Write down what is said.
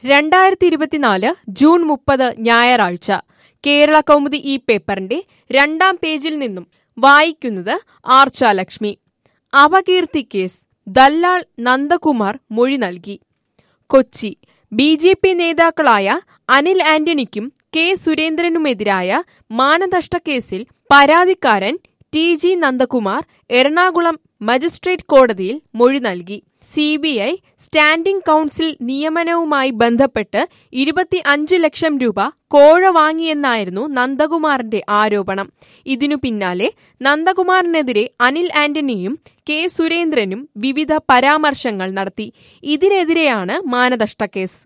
രണ്ടായിരത്തി ഇരുപത്തിനാല് ജൂൺ മുപ്പത് ഞായറാഴ്ച കേരള കൗമുദി ഈ പേപ്പറിന്റെ രണ്ടാം പേജിൽ നിന്നും വായിക്കുന്നത് ആർച്ചാലക്ഷ്മി അപകീർത്തി കേസ് ദല്ലാൾ നന്ദകുമാർ മൊഴി നൽകി കൊച്ചി ബി ജെ പി നേതാക്കളായ അനിൽ ആന്റണിക്കും കെ സുരേന്ദ്രനുമെതിരായ മാനനഷ്ട കേസിൽ പരാതിക്കാരൻ T G Nandakumar Ernakulam magistrate കോടതിയിൽ മൊഴി നൽകി C B I standing counsel നിയമനവുമായി ബന്ധപ്പെട്ട് ഇരുപത്തി അഞ്ച് ലക്ഷം രൂപ കോഴ വാങ്ങിയെന്നായിരുന്നു നന്ദകുമാറിന്റെ ആരോപണം ഇതിനു പിന്നാലെ നന്ദകുമാറിനെതിരെ അനിൽ ആന്റണിയും കെ സുരേന്ദ്രനും വിവിധ പരാമർശങ്ങൾ നടത്തി ഇതിനെതിരെയാണ് മാനനഷ്ട കേസ്